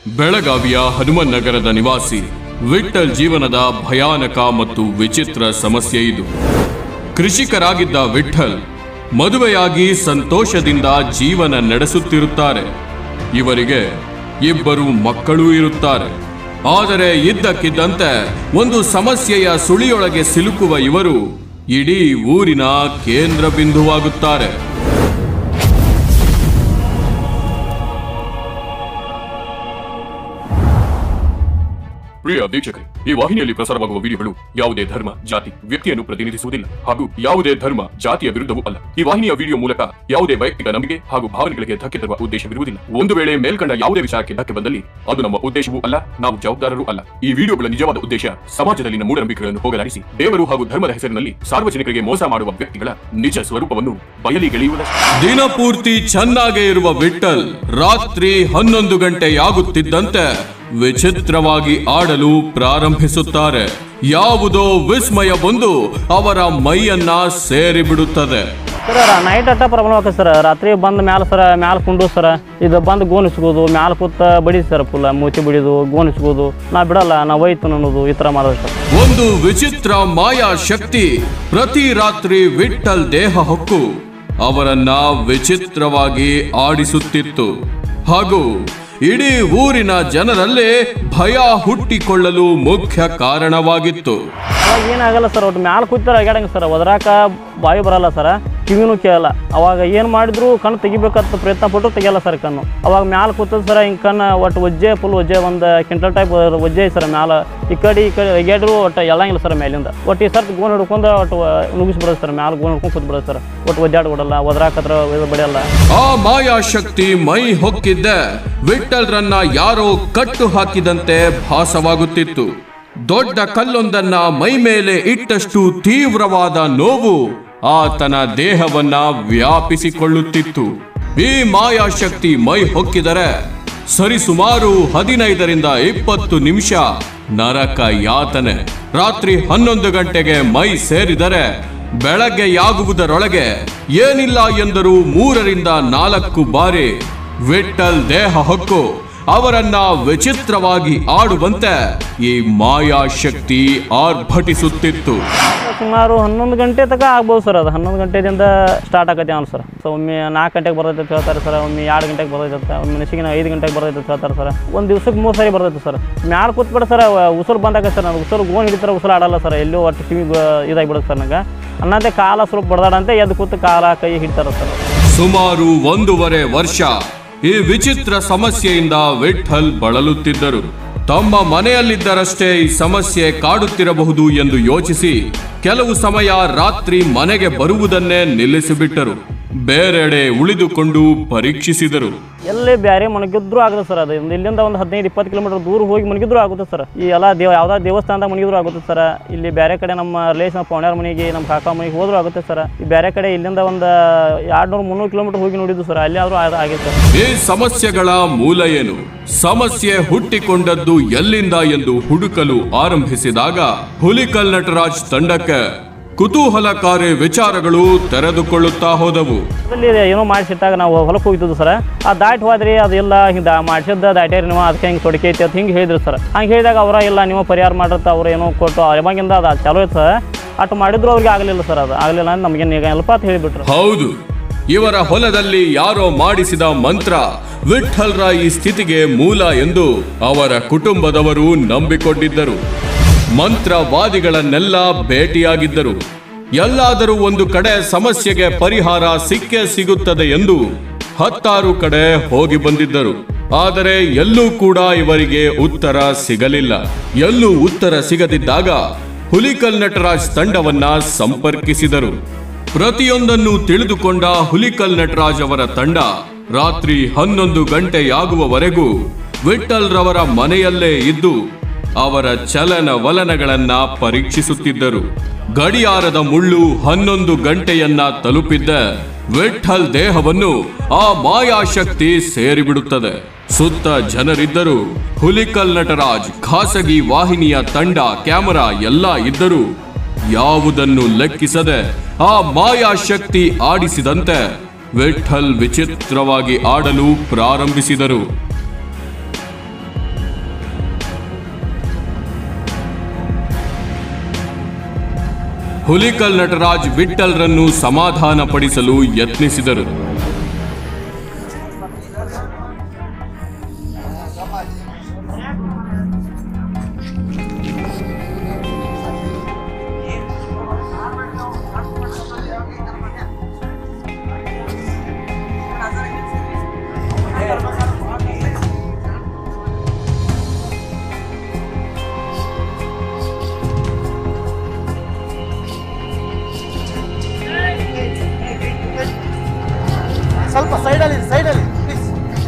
ಬೆಳಗಾವಿಯ ಹನುಮನ್ ನಗರದ ನಿವಾಸಿ ವಿಠಲ್ ಜೀವನದ ಭಯಾನಕ ಮತ್ತು ವಿಚಿತ್ರ ಸಮಸ್ಯೆ ಇದು ಕೃಷಿಕರಾಗಿದ್ದ ವಿಠಲ್ ಮದುವೆಯಾಗಿ ಸಂತೋಷದಿಂದ ಜೀವನ ನಡೆಸುತ್ತಿರುತ್ತಾರೆ ಇವರಿಗೆ ಇಬ್ಬರು ಮಕ್ಕಳೂ ಇರುತ್ತಾರೆ ಆದರೆ ಇದ್ದಕ್ಕಿದ್ದಂತೆ ಒಂದು ಸಮಸ್ಯೆಯ ಸುಳಿಯೊಳಗೆ ಸಿಲುಕುವ ಇವರು ಇಡೀ ಊರಿನ ಕೇಂದ್ರ ಬಿಂದುವಾಗುತ್ತಾರೆ ಪ್ರಿಯ ವೀಕ್ಷಕರೇ ಈ ವಾಹಿನಿಯಲ್ಲಿ ಪ್ರಸಾರವಾಗುವ ವಿಡಿಯೋಗಳು ಯಾವುದೇ ಧರ್ಮ ಜಾತಿ ವ್ಯಕ್ತಿಯನ್ನು ಪ್ರತಿನಿಧಿಸುವುದಿಲ್ಲ ಹಾಗೂ ಯಾವುದೇ ಧರ್ಮ ಜಾತಿಯ ವಿರುದ್ಧವೂ ಅಲ್ಲ ಈ ವಾಹಿನಿಯ ವಿಡಿಯೋ ಮೂಲಕ ಯಾವುದೇ ವೈಯಕ್ತಿಕ ನಂಬಿಕೆ ಹಾಗೂ ಭಾವನೆಗಳಿಗೆ ಧಕ್ಕೆ ತರುವ ಉದ್ದೇಶವಿರುವುದಿಲ್ಲ ಒಂದು ವೇಳೆ ಮೇಲ್ಕಂಡ ಯಾವುದೇ ವಿಚಾರಕ್ಕೆ ಧಕ್ಕೆ ಬಂದಲ್ಲಿ ಅದು ನಮ್ಮ ಉದ್ದೇಶವೂ ಅಲ್ಲ ನಾವು ಜವಾಬ್ದಾರರೂ ಅಲ್ಲ ಈ ವಿಡಿಯೋಗಳ ನಿಜವಾದ ಉದ್ದೇಶ ಸಮಾಜದಲ್ಲಿನ ಮೂಢನಂಬಿಕೆಗಳನ್ನು ಹೋಗಲಾಡಿಸಿ ದೇವರು ಹಾಗೂ ಧರ್ಮದ ಹೆಸರಿನಲ್ಲಿ ಸಾರ್ವಜನಿಕರಿಗೆ ಮೋಸ ಮಾಡುವ ವ್ಯಕ್ತಿಗಳ ನಿಜ ಸ್ವರೂಪವನ್ನು ಬಯಲಿಗೆಳೆಯುವುದಷ್ಟೇ ದಿನಪೂರ್ತಿ ಚೆನ್ನಾಗೇ ಇರುವ ವಿಠಲ್ ರಾತ್ರಿ ಹನ್ನೊಂದು ಗಂಟೆಯಾಗುತ್ತಿದ್ದಂತೆ ವಿಚಿತ್ರವಾಗಿ ಆಡಲು ಪ್ರಾರಂಭಿಸುತ್ತಾರೆ ಯಾವುದೋ ವಿಸ್ಮಯ ಬಂದು ಅವರ ಮೈಯನ್ನ ಸೇರಿಬಿಡುತ್ತದೆ ಸರ್ ನೈಟ್ ಅಟ್ಟ ಪ್ರಾಬ್ಲಮ್ ಆಕೈತೆ ಸರ್ ರಾತ್ರಿ ಬಂದ ಮ್ಯಾಲ ಸರ ಮ್ಯಾಲ ಕುಂಡು ಸರ ಇದು ಬಂದು ಗೋನ್ ಇಸ್ಕೋದು ಮ್ಯಾಲ ಕೂತ ಬಡಿ ಸರ್ ಫುಲ್ ಮೂತಿ ಬಡಿದು ಗೋನ್ ಇಸ್ಕೋದು ನಾ ಬಿಡಲ್ಲ ನಾ ಒಯ್ತು ಅನ್ನೋದು ಈ ಥರ ಮಾಡೋದು ಸರ್ ಒಂದು ವಿಚಿತ್ರ ಮಾಯಾ ಶಕ್ತಿ ಪ್ರತಿ ರಾತ್ರಿ ವಿಠಲ್ ದೇಹ ಹೊಕ್ಕು ಅವರನ್ನ ವಿಚಿತ್ರವಾಗಿ ಆಡಿಸುತ್ತಿತ್ತು ಹಾಗೂ ಇಡೀ ಊರಿನ ಜನರಲ್ಲೇ ಭಯ ಹುಟ್ಟಿಕೊಳ್ಳಲು ಮುಖ್ಯ ಕಾರಣವಾಗಿತ್ತು ಅವಾಗ ಏನಾಗಲ್ಲ ಸರ್ ಒಟ್ಟು ಮ್ಯಾಲ ಕೂತಾರ ಅಗ್ಯಾಡಂಗ ಸರ್ ಒದರಾಕ ಬಾಯಿ ಬರಲ್ಲ ಸರ ಕಿವಿನೂ ಕೇಳಲ್ಲ ಅವಾಗ ಏನು ಮಾಡಿದ್ರು ಕಣ್ಣು ತೆಗಿಬೇಕಂತ ಪ್ರಯತ್ನ ಪಟ್ಟರು ತೆಗಿಯಲ್ಲ ಸರ್ ಕಣ್ಣು ಅವಾಗ ಮ್ಯಾಲ ಕೂತದ ಸರ ಹಿಂಗೆ ಕಣ್ಣು ಒಟ್ಟು ಒಜ್ಜೆ ಫುಲ್ ಒಜ್ಜೆ ಒಂದು ಕ್ವಿಂಟಲ್ ಟೈಪ್ ಒಜ್ಜೆ ಐತೆ ಸರ್ ಮ್ಯಾಲ ಈ ಕಡೆ ಈ ಕಡೆ ಎಗ್ಯಾಡ್ರು ಒಟ್ಟು ಎಳ್ಳಂಗಿಲ್ಲ ಸರ್ ಮೇಲಿಂದ ಒಟ್ಟು ಈ ಸರ್ತಿ ಗೋನ್ ಹಿಡ್ಕೊಂಡು ಒಟ್ಟು ನುಗ್ಗಿಸ್ಬಿಡೋದು ಸರ್ ಮ್ಯಾಲ ಗೋನ್ ಹಿಡ್ಕೊಂಡು ಕೂತ್ಬಿಡೋದು ಸರ್ ಒಟ್ಟು ಒದ್ದಾಡ್ ಬಿಡಲ್ಲ ಒದರಾಕತ್ರ ಇದು ಬಡಿಯಲ್ಲ ಆ ಮಾಯಾಶಕ್ತಿ ಮೈ ಹೊಕ್ಕಿದ್ದೆ ವಿಠಲ್ರನ್ನ ಯಾರೋ ಕಟ್ಟು ಹಾಕಿದಂತೆ ಭಾಸವಾಗುತ್ತಿತ್ತು ದೊಡ್ಡ ಕಲ್ಲೊಂದನ್ನ ಮೈ ಮೇಲೆ ಇಟ್ಟಷ್ಟು ತೀವ್ರವಾದ ನೋವು ಆತನ ದೇಹವನ್ನ ವ್ಯಾಪಿಸಿಕೊಳ್ಳುತ್ತಿತ್ತು ಈ ಮಾಯಾಶಕ್ತಿ ಮೈ ಹೊಕ್ಕಿದರೆ ಸರಿಸುಮಾರು ಹದಿನೈದರಿಂದ ಇಪ್ಪತ್ತು ನಿಮಿಷ ನರಕ ಯಾತನೆ ರಾತ್ರಿ ಹನ್ನೊಂದು ಗಂಟೆಗೆ ಮೈ ಸೇರಿದರೆ ಬೆಳಗ್ಗೆಯಾಗುವುದರೊಳಗೆ ಏನಿಲ್ಲ ಎಂದರೂ ಮೂರರಿಂದ ನಾಲ್ಕು ಬಾರಿ ವಿಠಲ್ ದೇಹ ಹೊಕ್ಕು ಅವರನ್ನ ವಿಚಿತ್ರವಾಗಿ ಆಡುವಂತೆ ಈ ಮಾಯಾಶಕ್ತಿ ಆರ್ಭಟಿಸುತ್ತಿತ್ತು ಸುಮಾರು ಹನ್ನೊಂದು ಗಂಟೆ ತನಕ ಆಗ್ಬೋದು ಸರ್ ಅದು ಹನ್ನೊಂದು ಗಂಟೆದಿಂದ ಸ್ಟಾರ್ಟ್ ಆಗತ್ತೆ ಅವ್ನು ಸರ್ ಸೊ ಒಮ್ಮೆ ನಾಲ್ಕು ಗಂಟೆಗೆ ಬರ್ತೈತೆ ಅಂತ ಹೇಳ್ತಾರೆ ಸರ್ ಒಮ್ಮೆ ಎರಡು ಗಂಟೆಗೆ ಬರ್ತೈತೆ ಒಮ್ಮೆ ನಸಿಗಿನ ಐದು ಗಂಟೆಗೆ ಬರ್ತೈತೆ ಅಂತ ಹೇಳ್ತಾರೆ ಸರ್ ಒಂದು ದಿವ್ಸಕ್ಕೆ ಮೂರು ಸಾರಿ ಬರ್ತೈತೆ ಸರ್ ಮ್ಯಾಲೆ ಕೂತ್ಬಿಡ ಸರ್ ಉಸಿರು ಬಂದಾಗ ಸರ್ ನಾನು ಉಸಿರು ಗೋನ್ ಹಿಡಿತಾರೆ ಉಸಿರು ಆಡಲ್ಲ ಸರ್ ಎಲ್ಲೋ ಒಟ್ಟು ಕಿವಿ ಇದಾಗಿಬಿಡುತ್ತೆ ಸರ್ ನನಗೆ ಅನ್ನಂತೆ ಕಾಲ ಸ್ವಲ್ಪ ಬಡ್ದಾಡಂತೆ ಎದ್ದು ಕೂತು ಕಾಲ ಕೈ ಹಿಡಿತಾರೆ ಸರ್ ಸುಮಾರು ಒಂದೂವರೆ ವರ್ಷ ಈ ವಿಚಿತ್ರ ಸಮಸ್ಯೆಯಿಂದ ವಿಠಲ್ ಬಳಲುತ್ತಿದ್ದರು ತಮ್ಮ ಮನೆಯಲ್ಲಿದ್ದರಷ್ಟೇ ಈ ಸಮಸ್ಯೆ ಕಾಡುತ್ತಿರಬಹುದು ಎಂದು ಯೋಚಿಸಿ ಕೆಲವು ಸಮಯ ರಾತ್ರಿ ಮನೆಗೆ ಬರುವುದನ್ನೇ ನಿಲ್ಲಿಸಿಬಿಟ್ಟರು ಬೇರೆಡೆ ಉಳಿದುಕೊಂಡು ಪರೀಕ್ಷಿಸಿದರು ಎಲ್ಲಿ ಬೇರೆ ಮನಗಿದ್ರು ಆಗುತ್ತೆ ಸರ್ ಅದು ಒಂದು ಇಲ್ಲಿಂದ ಒಂದು ಹದಿನೈದು ಇಪ್ಪತ್ತು ಕಿಲೋಮೀಟರ್ ದೂರ ಹೋಗಿ ಮನಗಿದ್ರು ಆಗುತ್ತೆ ಸರ್ ಈ ಎಲ್ಲ ದೇವ ಯಾವ್ದಾದ್ರು ದೇವಸ್ಥಾನದಾಗ ಮನಗಿದ್ರು ಆಗುತ್ತೆ ಸರ್ ಇಲ್ಲಿ ಬೇರೆ ಕಡೆ ನಮ್ಮ ರಿಲೇಷನ್ ಪೌಣ್ಯಾರ ಮನೆಗೆ ನಮ್ಮ ಕಾಕ ಮನೆಗೆ ಹೋದ್ರು ಆಗುತ್ತೆ ಸರ್ ಈ ಬೇರೆ ಕಡೆ ಇಲ್ಲಿಂದ ಒಂದು ಎರಡ್ನೂರು ಮುನ್ನೂರು ಕಿಲೋಮೀಟರ್ ಹೋಗಿ ನೋಡಿದ್ದು ಸರ್ ಅಲ್ಲಿ ಆದರೂ ಆಗಿದೆ ಸರ್ ಈ ಸಮಸ್ಯೆಗಳ ಮೂಲ ಏನು ಸಮಸ್ಯೆ ಹುಟ್ಟಿಕೊಂಡದ್ದು ಎಲ್ಲಿಂದ ಎಂದು ಹುಡುಕಲು ಆರಂಭಿಸಿದಾಗ ಹುಲಿಕಲ್ ನಟರಾಜ್ ತಂಡಕ್ಕೆ ಕುತೂಹಲಕಾರಿ ವಿಚಾರಗಳು ತೆರೆದುಕೊಳ್ಳುತ್ತಾ ಹೋದವು ಅಲ್ಲಿ ಏನೋ ಮಾಡಿಸಿಟ್ಟಾಗ ನಾವು ಹೊಲಕ್ಕೆ ಹೋಗಿದ್ದು ಸರ್ ಆ ದಾಟ್ ಹೋದ್ರಿ ಅದೆಲ್ಲ ಹಿಂಗೆ ಮಾಡಿಸಿದ್ದ ದಾಟ್ಯಾರಿ ನೀವು ಅದಕ್ಕೆ ಹಿಂಗೆ ತೊಡಕೆ ಐತಿ ಅಂತ ಹಿಂಗೆ ಹೇಳಿದ್ರು ಸರ್ ಹಂಗೆ ಹೇಳಿದಾಗ ಅವರ ಇಲ್ಲ ನೀವು ಪರಿಹಾರ ಮಾಡಿರ್ತ ಅವ್ರು ಏನೋ ಕೊಟ್ಟು ಅವಾಗಿಂದ ಅದು ಚಾಲೂ ಐತೆ ಸರ್ ಅಷ್ಟು ಮಾಡಿದ್ರು ಅವ್ರಿಗೆ ಆಗಲಿಲ್ಲ ಸರ್ ಅದು ಆಗಲಿಲ್ಲ ಅಂತ ನಮಗೇನು ಈಗ ಅಲ್ಪ ಅಂತ ಹೇಳಿಬಿಟ್ರು ಹೌದು ಇವರ ಹೊಲದಲ್ಲಿ ಯಾರೋ ಮಾಡಿಸಿದ ಮಂತ್ರ ವಿಠಲ್ರ ಈ ಸ್ಥಿತಿಗೆ ಮೂಲ ಎಂದು ಅವರ ಕುಟುಂಬದವರು ನಂಬಿಕೊಂಡಿದ್ದರು ಮಂತ್ರವಾದಿಗಳನ್ನೆಲ್ಲ ಭೇಟಿಯಾಗಿದ್ದರು ಎಲ್ಲಾದರೂ ಒಂದು ಕಡೆ ಸಮಸ್ಯೆಗೆ ಪರಿಹಾರ ಸಿಕ್ಕೇ ಸಿಗುತ್ತದೆ ಎಂದು ಹತ್ತಾರು ಕಡೆ ಹೋಗಿ ಬಂದಿದ್ದರು ಆದರೆ ಎಲ್ಲೂ ಕೂಡ ಇವರಿಗೆ ಉತ್ತರ ಸಿಗಲಿಲ್ಲ ಎಲ್ಲೂ ಉತ್ತರ ಸಿಗದಿದ್ದಾಗ ಹುಲಿಕಲ್ ನಟರಾಜ್ ತಂಡವನ್ನ ಸಂಪರ್ಕಿಸಿದರು ಪ್ರತಿಯೊಂದನ್ನು ತಿಳಿದುಕೊಂಡ ಹುಲಿಕಲ್ ನಟರಾಜ್ ಅವರ ತಂಡ ರಾತ್ರಿ ಹನ್ನೊಂದು ಗಂಟೆಯಾಗುವವರೆಗೂ ವಿಠಲ್ ರವರ ಮನೆಯಲ್ಲೇ ಇದ್ದು ಅವರ ಚಲನ ವಲನಗಳನ್ನ ಪರೀಕ್ಷಿಸುತ್ತಿದ್ದರು ಗಡಿಯಾರದ ಮುಳ್ಳು ಹನ್ನೊಂದು ಗಂಟೆಯನ್ನ ತಲುಪಿದ್ದ ವಿಠಲ್ ದೇಹವನ್ನು ಆ ಮಾಯಾಶಕ್ತಿ ಸೇರಿಬಿಡುತ್ತದೆ ಸುತ್ತ ಜನರಿದ್ದರು ಹುಲಿಕಲ್ ನಟರಾಜ್ ಖಾಸಗಿ ವಾಹಿನಿಯ ತಂಡ ಕ್ಯಾಮರಾ ಎಲ್ಲ ಇದ್ದರು ಯಾವುದನ್ನು ಲೆಕ್ಕಿಸದೆ ಆ ಮಾಯಾಶಕ್ತಿ ಆಡಿಸಿದಂತೆ ವಿಠಲ್ ವಿಚಿತ್ರವಾಗಿ ಆಡಲು ಪ್ರಾರಂಭಿಸಿದರು ಹುಲಿಕಲ್ ನಟರಾಜ್ ವಿಠಲ್ರನ್ನು ಸಮಾಧಾನಪಡಿಸಲು ಯತ್ನಿಸಿದರು ಸ್ವಲ್ಪ ಸೈಡಲ್ಲಿ ಸೈಡಲ್ಲಿ ಪ್ಲೀಸ್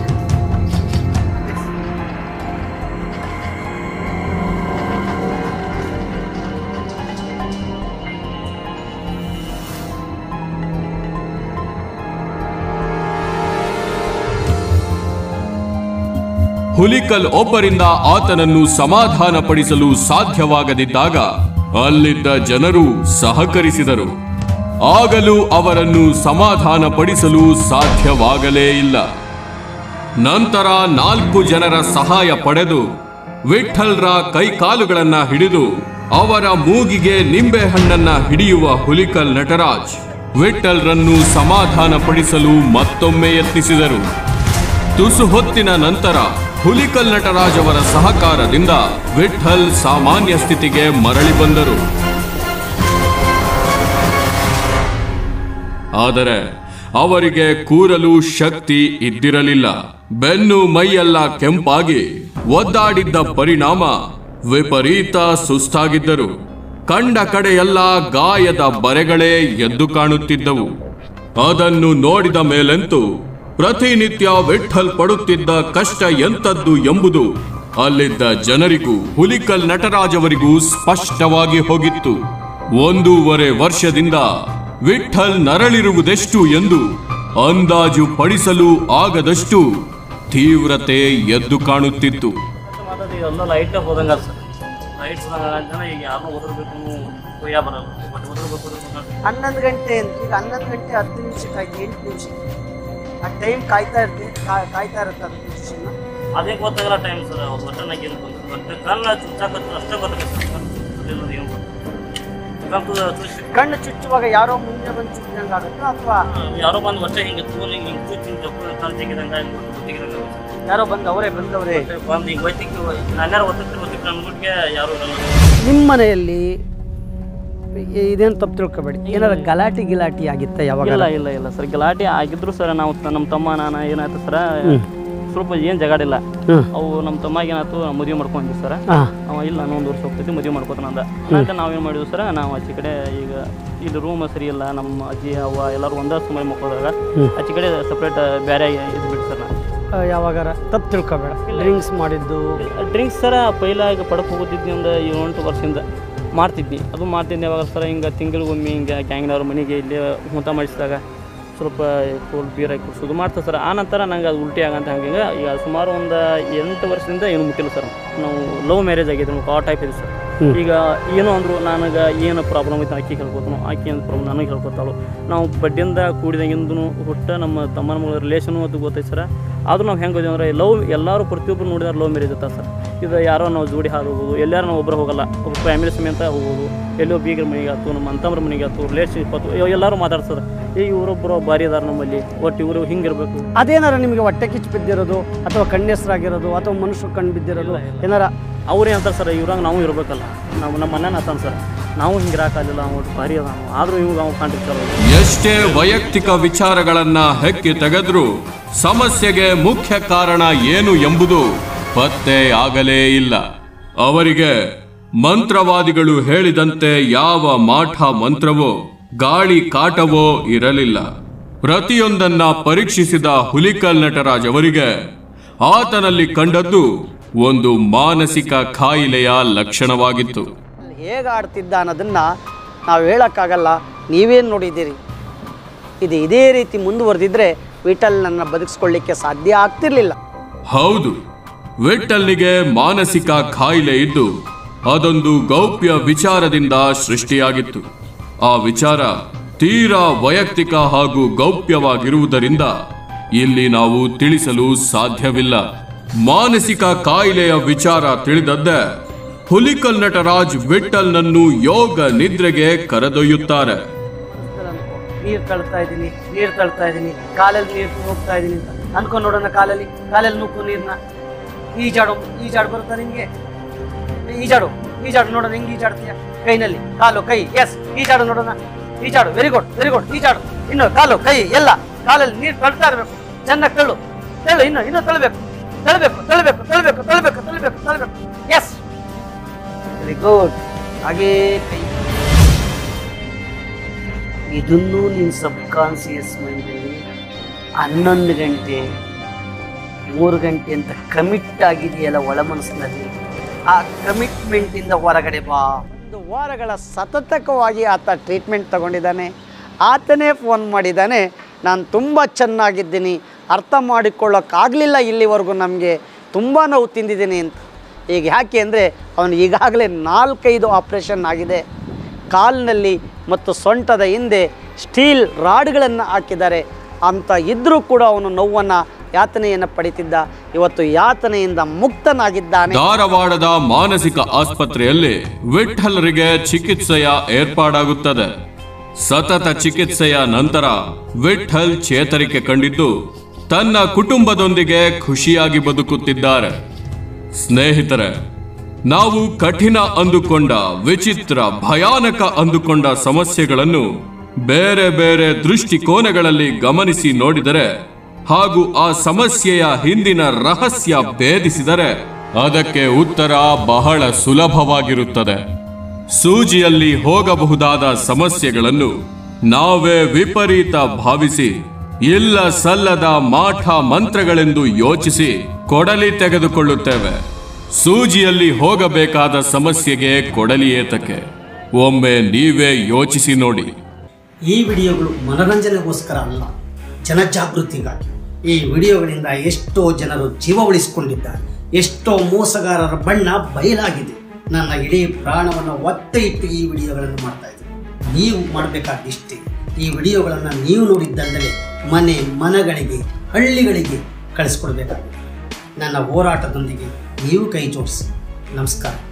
ಹುಲಿಕಲ್ ಒಬ್ಬರಿಂದ ಆತನನ್ನು ಸಮಾಧಾನಪಡಿಸಲು ಸಾಧ್ಯವಾಗದಿದ್ದಾಗ ಅಲ್ಲಿದ್ದ ಜನರು ಸಹಕರಿಸಿದರು ಆಗಲೂ ಅವರನ್ನು ಸಮಾಧಾನಪಡಿಸಲು ಸಾಧ್ಯವಾಗಲೇ ಇಲ್ಲ ನಂತರ ನಾಲ್ಕು ಜನರ ಸಹಾಯ ಪಡೆದು ವಿಠಲ್ರ ಕೈಕಾಲುಗಳನ್ನ ಹಿಡಿದು ಅವರ ಮೂಗಿಗೆ ನಿಂಬೆಹಣ್ಣನ್ನ ಹಿಡಿಯುವ ಹುಲಿಕಲ್ ನಟರಾಜ್ ವಿಠಲ್ರನ್ನು ಸಮಾಧಾನಪಡಿಸಲು ಮತ್ತೊಮ್ಮೆ ಯತ್ನಿಸಿದರು ತುಸು ಹೊತ್ತಿನ ನಂತರ ಹುಲಿಕಲ್ ನಟರಾಜ್ ಅವರ ಸಹಕಾರದಿಂದ ವಿಠಲ್ ಸಾಮಾನ್ಯ ಸ್ಥಿತಿಗೆ ಮರಳಿ ಬಂದರು ಆದರೆ ಅವರಿಗೆ ಕೂರಲು ಶಕ್ತಿ ಇದ್ದಿರಲಿಲ್ಲ ಬೆನ್ನು ಮೈಯೆಲ್ಲ ಕೆಂಪಾಗಿ ಒದ್ದಾಡಿದ್ದ ಪರಿಣಾಮ ವಿಪರೀತ ಸುಸ್ತಾಗಿದ್ದರು ಕಂಡ ಕಡೆಯೆಲ್ಲ ಗಾಯದ ಬರೆಗಳೇ ಎದ್ದು ಕಾಣುತ್ತಿದ್ದವು ಅದನ್ನು ನೋಡಿದ ಮೇಲಂತೂ ಪ್ರತಿನಿತ್ಯ ವಿಠಲ್ ಪಡುತ್ತಿದ್ದ ಕಷ್ಟ ಎಂತದ್ದು ಎಂಬುದು ಅಲ್ಲಿದ್ದ ಜನರಿಗೂ ಹುಲಿಕಲ್ ನಟರಾಜ್ ಅವರಿಗೂ ಸ್ಪಷ್ಟವಾಗಿ ಹೋಗಿತ್ತು ಒಂದೂವರೆ ವರ್ಷದಿಂದ ವಿಠಲ್ ನರಳಿರುವುದೆಷ್ಟು ಎಂದು ಅಂದಾಜು ಪಡಿಸಲು ಆಗದಷ್ಟು ತೀವ್ರತೆ ಎದ್ದು ಕಾಣುತ್ತಿತ್ತು ಮಾತಾಡಿ ಎಲ್ಲ ಲೈಟ್ ಹೋದಂಗ ಸರ್ ಲೈಟ್ ಹೋದಂಗ ಜನ ಈಗ ಯಾರನ್ನೂ ಓದಿರ್ಬೇಕು ಕೊಯ್ಯ ಬರಲ್ಲ ಬಟ್ ಓದಿರ್ಬೇಕು ಓದಿರ್ಬೇಕು ಹನ್ನೊಂದು ಗಂಟೆ ಅಂತ ಈಗ ಹನ್ನೊಂದು ಗಂಟೆ ಹತ್ತು ನಿಮಿಷಕ್ಕೆ ಆಯ್ತು ಎಂಟು ನಿಮಿಷಕ್ಕೆ ಆ ಟೈಮ್ ಕಾಯ್ತಾ ಇರ್ತೀವಿ ಕಾ- ಕಾಯ್ತಾ ಇರುತ್ತೆ ಅದು ಪೊಸಿಷನ್ ಅದೇ ಗೊತ್ತಾಗಲ್ಲ ಟೈಮ್ ಸರ್ ಅವ್ರು ಬಟನ್ನಾಗ ಏನು ಬಂತು ಬಟ್ ಕಣ್ಣ ಚುಚ್ಚಾಕತ್ತು ಅಷ್ಟೇ ಗೊತ್ತಾಗುತ್ತೆ ಸರ್ ಅದಿಲ್ಲ ಏನು ಕಣ್ಣು ಚುಚ್ಚಿ ಕಣ್ಣು ಚುಚ್ಚುವಾಗ ಯಾರೋ ಮುಂದೆ ಬಂದು ಚುಚ್ಚಿದಂಗೆ ಆಗುತ್ತಾ ಅಥವಾ ಯಾರೋ ಬಂದು ಅಷ್ಟೇ ಹಿಂಗೆ ತೂಲ್ ಹಿಂಗೆ ಹಿಂಗೆ ಚುಚ್ಚಿ ಹಿಂಗೆ ಕಾಲು ತೆಗಿದಂಗೆ ತೆಗಿದಂಗೆ ಯಾರೋ ಬಂದು ಅವರೇ ಬಂದವರೇ ಬಂದು ಹಿಂಗೆ ಒತ್ತಿಕ್ಕೆ ನಾನ್ಯಾರು ಒತ್ತಿರ್ತೀವಿ ಒತ್ತಿಕ್ಕೆ ನನ್ನ ಗುಟ್ಟಿಗೆ ಯಾರು ಇರಲ್ಲ ನಿಮ್ಮ ಮನೆಯಲ್ಲಿ ಇ- ಇದೇನು ತಪ್ಪು ತಿಳ್ಕೊಬೇಡಿ ಏನಾರ ಗಲಾಟೆ ಗಿಲಾಟಿ ಆಗಿತ್ತ ಯಾವಾಗ ಇಲ್ಲ ಇಲ್ಲ ಇಲ್ಲ ಸರ್ ಗಲಾಟೆ ಆಗಿದ್ರು ಸರ್ ನಾವು ತ- ನಮ್ಮ ತಮ್ಮ ನಾನು ಏನಾಯ್ತು ಸರ್ ಸ್ವಲ್ಪ ಏನು ಜಗಾಡಿಲ್ಲ ಹ್ಮ್. ಅವು ನಮ್ಮ ತಮ್ಮಗೆ ಏನಾಯ್ತು ಮದುವೆ ಮಾಡ್ಕೊಂಡ್ವಿ ಸರ್ ಹಾಂ ಅವ ಇಲ್ಲ ನಾನು ಒಂದು ವರ್ಷ ಹೋಗ್ತೈತಿ ಮದುವೆ ಮಾಡ್ಕೋತಾನ ಅಂದ ಅದಕ್ಕೆ ನಾವೇನು ಮಾಡಿದ್ವಿ ಸರ್ ನಾವು ಆಚೆ ಕಡೆ ಈಗ ಇಲ್ಲಿ ರೂಮ್ ಸರಿ ಇಲ್ಲ ನಮ್ಮ ಅಜ್ಜಿ ಅವ್ವ ಎಲ್ಲರೂ ಒಂದೇ ಸಮಯ ಮಕ್ಕೋದಾಗ ಆಚೆ ಕಡೆ ಸಪ್ರೇಟ್ ಬೇರೆ ಇದ್ಬಿಟ್ಟು ಸರ್ ನಾನು ಯಾವಾಗಾರ ತಪ್ಪು ತಿಳ್ಕೊಬೇಡ ಡ್ರಿಂಕ್ಸ್ ಮಾಡಿದ್ದು ಡ್ರಿಂಕ್ಸ್ ಸರ ಪೈಲ ಈಗ ಪಡಕ್ ಹೋಗುತ್ತಿದ್ವಿ ಒಂದು ಏಳೆಂಟು ವರ್ಷದಿಂದ ಮಾಡ್ತಿದ್ವಿ ಅದು ಮಾಡ್ತಿದ್ದೆ ಯಾವಾಗ ಸರ ಹಿಂಗೆ ತಿಂಗಳಿಗೊಮ್ಮೆ ಹಿಂಗೆ ಗ್ಯಾಂಗ್ನವ್ರ ಮನೆಗೆ ಇಲ್ಲಿ ಊಟ ಮಾಡಿಸಿದಾಗ ಸ್ವಲ್ಪ ಕೂಲ್ ಬೀರ್ ಹಾಕಿ ಕುಡಿಸೋದು ಮಾಡ್ತಾರೆ ಸರ್ ಆ ನಂತರ ನಂಗೆ ಅದು ಉಲ್ಟಿ ಆಗಂತ ಹಂಗೆ ಹಿಂಗೆ ಈಗ ಸುಮಾರು ಒಂದು ಎಂಟು ವರ್ಷದಿಂದ ಏನು ಮುಟ್ಟಿಲ್ಲ ಸರ್ ನಾವು ಲವ್ ಮ್ಯಾರೇಜ್ ಆಗಿದ್ದು ನಮ್ಗೆ ಆ ಟೈಪ್ ಇದೆ ಸರ್ ಈಗ ಏನೋ ಅಂದರು ನನಗೆ ಏನು ಪ್ರಾಬ್ಲಮ್ ಐತೆ ಆಕಿ ಹೇಳ್ಕೊತಾನು ಆಕಿ ಏನು ಪ್ರಾಬ್ಲಮ್ ನನಗೆ ಹೇಳ್ಕೊತಾಳು ನಾವು ಬಡ್ಡಿಯಿಂದ ಕೂಡಿದಾಗಿಂದನು ಹುಟ್ಟ ನಮ್ಮ ತಮ್ಮನ ಮಗಳ ರಿಲೇಷನು ಅದು ಗೊತ್ತೈತೆ ಸರ್ ಆದ್ರೂ ನಾವು ಹೆಂಗೆ ಅಂದ್ರೆ ಲವ್ ಎಲ್ಲರೂ ಪ್ರತಿಯೊಬ್ಬರು ನೋಡಿದ್ರೆ ಲವ್ ಮ್ಯಾರೇಜ್ ಇರ್ತಾರೆ ಸರ್ ಇದು ಯಾರೋ ನಾವು ಜೋಡಿ ಹಾದು ಹೋಗೋದು ಎಲ್ಲಾರು ನಾವು ಒಬ್ಬರು ಹೋಗಲ್ಲ ಒಬ್ಬ ಫ್ಯಾಮಿಲಿ ಸಮೇತ ಹೋಗೋದು ಎಲ್ಲೋ ಬೀಗರ ಮನೆಗೆ ಆಯ್ತು ನಮ್ಮ ಅಂತಮ್ರ ಮನೆಗೆ ಆಯ್ತು ರಿಲೇಷನ್ಶಿಪ್ ಆಯ್ತು ಇವ್ ಎಲ್ಲರೂ ಮಾತಾಡ್ತಾರೆ ಏ ಇವರೊಬ್ಬರು ಭಾರಿ ಅದಾರ ನಮ್ಮಲ್ಲಿ ಒಟ್ಟು ಇವರು ಹಿಂಗಿರ್ಬೇಕು ಅದೇನಾರ ನಿಮಗೆ ಹೊಟ್ಟೆ ಕಿಚ್ಚು ಬಿದ್ದಿರೋದು ಅಥವಾ ಕಣ್ಣೆಸರಾಗಿರೋದು ಅಥವಾ ಮನುಷ್ಯರು ಕಣ್ಣು ಬಿದ್ದಿರೋದು ಏನಾರ ಅವ್ರೇನು ಅಂತಾರೆ ಸರ್ ಇವ್ರಾಗ ನಾವು ಇರಬೇಕಲ್ಲ ನಾವು ನಮ್ಮ ಅಣ್ಣನ ಅಂತಾನೆ ಸರ್ ನಾವು ಹಿಂಗೆ ಇರಾಕಾಗಿಲ್ಲ ಅವ್ರು ಭಾರಿ ಅದ ಆದರೂ ಇವಾಗ ಅವ್ನು ಕಾಣ್ತಿರ್ತಾರೆ ಎಷ್ಟೇ ವೈಯಕ್ತಿಕ ವಿಚಾರಗಳನ್ನ ಹೆಕ್ಕಿ ತೆಗೆದ್ರೂ ಸಮಸ್ಯೆಗೆ ಮುಖ್ಯ ಕಾರಣ ಏನು ಎಂಬುದು ಪತ್ತೆ ಆಗಲೇ ಇಲ್ಲ ಅವರಿಗೆ ಮಂತ್ರವಾದಿಗಳು ಹೇಳಿದಂತೆ ಯಾವ ಮಾಠ ಮಂತ್ರವೋ ಗಾಳಿ ಕಾಟವೋ ಇರಲಿಲ್ಲ ಪ್ರತಿಯೊಂದನ್ನ ಪರೀಕ್ಷಿಸಿದ ಹುಲಿಕಲ್ ನಟರಾಜ್ ಅವರಿಗೆ ಆತನಲ್ಲಿ ಕಂಡದ್ದು ಒಂದು ಮಾನಸಿಕ ಕಾಯಿಲೆಯ ಲಕ್ಷಣವಾಗಿತ್ತು ಹೇಗೆ ಆಡ್ತಿದ್ದ ಅನ್ನೋದನ್ನು ನಾವು ಹೇಳೋಕ್ಕಾಗಲ್ಲ ನೀವೇನು ನೋಡಿದ್ದೀರಿ ಇದು ಇದೇ ರೀತಿ ಮುಂದುವರೆದಿದ್ರೆ ವಿಠಲ್ ನನ್ನ ಬದುಕಿಸ್ಕೊಳ್ಳಿಕ್ಕೆ ಸಾಧ್ಯ ಆಗ್ತಿರ್ಲಿಲ್ಲ ಹೌದು ವಿಠಲ್ನಿಗೆ ಮಾನಸಿಕ ಕಾಯಿಲೆ ಇದ್ದು ಅದೊಂದು ಗೌಪ್ಯ ವಿಚಾರದಿಂದ ಸೃಷ್ಟಿಯಾಗಿತ್ತು ಆ ವಿಚಾರ ತೀರಾ ವೈಯಕ್ತಿಕ ಹಾಗೂ ಗೌಪ್ಯವಾಗಿರುವುದರಿಂದ ಇಲ್ಲಿ ನಾವು ತಿಳಿಸಲು ಸಾಧ್ಯವಿಲ್ಲ ಮಾನಸಿಕ ಕಾಯಿಲೆಯ ವಿಚಾರ ತಿಳಿದದ್ದೇ ಹುಲಿಕಲ್ ನಟರಾಜ್ ವಿಠಲ್ನನ್ನು ಯೋಗ ನಿದ್ರೆಗೆ ಕರೆದೊಯ್ಯುತ್ತಾರೆ ನೀರು ತಳ್ತಾ ಇದ್ದೀನಿ ನೀರು ತಳ್ತಾ ಇದ್ದೀನಿ ಕಾಲಲ್ಲಿ ನೀರು ಹೋಗ್ತಾ ಇದ್ದೀನಿ ಅಂತ ಅನ್ಕೊಂಡು ನೋಡೋಣ ಕಾಲಲ್ಲಿ ಕಾಲಲ್ಲಿ ನುಗ್ಗು ನೀರನ್ನ ಈಜಾಡು ಈಜಾಡು ಬರುತ್ತಾ ನಿಮಗೆ ಈಜಾಡು ಈಜಾಡು ನೋಡೋಣ ಹೆಂಗೆ ಈಜಾಡ್ತೀಯ ಕೈನಲ್ಲಿ ಕಾಲು ಕೈ ಎಸ್ ಈಜಾಡು ನೋಡೋಣ ಈಜಾಡು ವೆರಿ ಗುಡ್ ವೆರಿ ಗುಡ್ ಈಜಾಡು ಇನ್ನು ಕಾಲು ಕೈ ಎಲ್ಲ ಕಾಲಲ್ಲಿ ನೀರು ತಳ್ತಾ ಇರಬೇಕು ಚೆನ್ನಾಗಿ ತಳ್ಳು ತಳ್ಳು ಇನ್ನು ಇನ್ನು ತಳ್ಬೇಕು ತಳ್ಬೇಕು ತಳ್ಬೇಕು ತಳ್ಬೇಕು ತಳ್ಬೇಕು ತಳ್ಬೇಕು ತಳ್ಬೇಕು ಎಸ್ ವೆರಿ ಗುಡ್ ಹಾಗೇ ಕೈ ಇದನ್ನು ನಿನ್ನ ಸಬ್ ಕಾನ್ಸಿಯಸ್ ಮೈಂಡಲ್ಲಿ ಹನ್ನೊಂದು ಗಂಟೆ ಮೂರು ಗಂಟೆ ಅಂತ ಕಮಿಟ್ ಆಗಿದೆಯಲ್ಲ ಒಳ ಮನಸ್ಸಿನಲ್ಲಿ ಆ ಕಮಿಟ್ಮೆಂಟ್ ಇಂದ ಹೊರಗಡೆ ಬಾ ಒಂದು ವಾರಗಳ ಸತತಕವಾಗಿ ಆತ ಟ್ರೀಟ್ಮೆಂಟ್ ತಗೊಂಡಿದ್ದಾನೆ ಆತನೇ ಫೋನ್ ಮಾಡಿದ್ದಾನೆ ನಾನು ತುಂಬ ಚೆನ್ನಾಗಿದ್ದೀನಿ ಅರ್ಥ ಮಾಡಿಕೊಳ್ಳೋಕ್ಕಾಗಲಿಲ್ಲ ಇಲ್ಲಿವರೆಗೂ ನಮಗೆ ತುಂಬ ನೋವು ತಿಂದಿದ್ದೀನಿ ಅಂತ ಈಗ ಯಾಕೆ ಅಂದರೆ ಅವನು ಈಗಾಗಲೇ ನಾಲ್ಕೈದು ಆಪ್ರೇಷನ್ ಆಗಿದೆ ಕಾಲಿನಲ್ಲಿ ಮತ್ತು ಸೊಂಟದ ಹಿಂದೆ ಸ್ಟೀಲ್ ರಾಡ್ಗಳನ್ನು ಹಾಕಿದ್ದಾರೆ ಅಂತ ಇದ್ದರೂ ಕೂಡ ಅವನು ನೋವನ್ನು ಯಾತನೆಯನ್ನು ಪಡಿತಿದ್ದ ಇವತ್ತು ಯಾತನೆಯಿಂದ ಮುಕ್ತನಾಗಿದ್ದಾನೆ ಧಾರವಾಡದ ಮಾನಸಿಕ ಆಸ್ಪತ್ರೆಯಲ್ಲಿ ವಿಠಲ್ರಿಗೆ ಚಿಕಿತ್ಸೆಯ ಏರ್ಪಾಡಾಗುತ್ತದೆ ಸತತ ಚಿಕಿತ್ಸೆಯ ನಂತರ ವಿಠಲ್ ಚೇತರಿಕೆ ಕಂಡಿದ್ದು ತನ್ನ ಕುಟುಂಬದೊಂದಿಗೆ ಖುಷಿಯಾಗಿ ಬದುಕುತ್ತಿದ್ದಾರೆ ಸ್ನೇಹಿತರೆ ನಾವು ಕಠಿಣ ಅಂದುಕೊಂಡ ವಿಚಿತ್ರ ಭಯಾನಕ ಅಂದುಕೊಂಡ ಸಮಸ್ಯೆಗಳನ್ನು ಬೇರೆ ಬೇರೆ ದೃಷ್ಟಿಕೋನಗಳಲ್ಲಿ ಗಮನಿಸಿ ನೋಡಿದರೆ ಹಾಗೂ ಆ ಸಮಸ್ಯೆಯ ಹಿಂದಿನ ರಹಸ್ಯ ಭೇದಿಸಿದರೆ ಅದಕ್ಕೆ ಉತ್ತರ ಬಹಳ ಸುಲಭವಾಗಿರುತ್ತದೆ ಸೂಜಿಯಲ್ಲಿ ಹೋಗಬಹುದಾದ ಸಮಸ್ಯೆಗಳನ್ನು ನಾವೇ ವಿಪರೀತ ಭಾವಿಸಿ ಇಲ್ಲ ಸಲ್ಲದ ಮಾಠ ಮಂತ್ರಗಳೆಂದು ಯೋಚಿಸಿ ಕೊಡಲಿ ತೆಗೆದುಕೊಳ್ಳುತ್ತೇವೆ ಸೂಜಿಯಲ್ಲಿ ಹೋಗಬೇಕಾದ ಸಮಸ್ಯೆಗೆ ಕೊಡಲಿ ಏತಕ್ಕೆ ಒಮ್ಮೆ ನೀವೇ ಯೋಚಿಸಿ ನೋಡಿ ಈ ವಿಡಿಯೋಗಳು ಮನರಂಜನೆಗೋಸ್ಕರ ಅಲ್ಲ ಜನಜಾಗೃತಿಗಾಗಿ ಈ ವಿಡಿಯೋಗಳಿಂದ ಎಷ್ಟೋ ಜನರು ಜೀವ ಉಳಿಸಿಕೊಂಡಿದ್ದಾರೆ ಎಷ್ಟೋ ಮೋಸಗಾರರ ಬಣ್ಣ ಬಯಲಾಗಿದೆ ನನ್ನ ಇಡೀ ಪ್ರಾಣವನ್ನು ಒತ್ತೆ ಇಟ್ಟು ಈ ವಿಡಿಯೋಗಳನ್ನು ಮಾಡ್ತಾ ಇದ್ದೀನಿ ನೀವು ಮಾಡಬೇಕಾದಿಷ್ಟೇ ಈ ವಿಡಿಯೋಗಳನ್ನು ನೀವು ನೋಡಿದ್ದಲ್ಲದೆ ಮನೆ ಮನಗಳಿಗೆ ಹಳ್ಳಿಗಳಿಗೆ ಕಳಿಸ್ಕೊಡ್ಬೇಕಾಗಿದೆ ನನ್ನ ಹೋರಾಟದೊಂದಿಗೆ ನೀವು ಕೈ ಜೋಡಿಸಿ ನಮಸ್ಕಾರ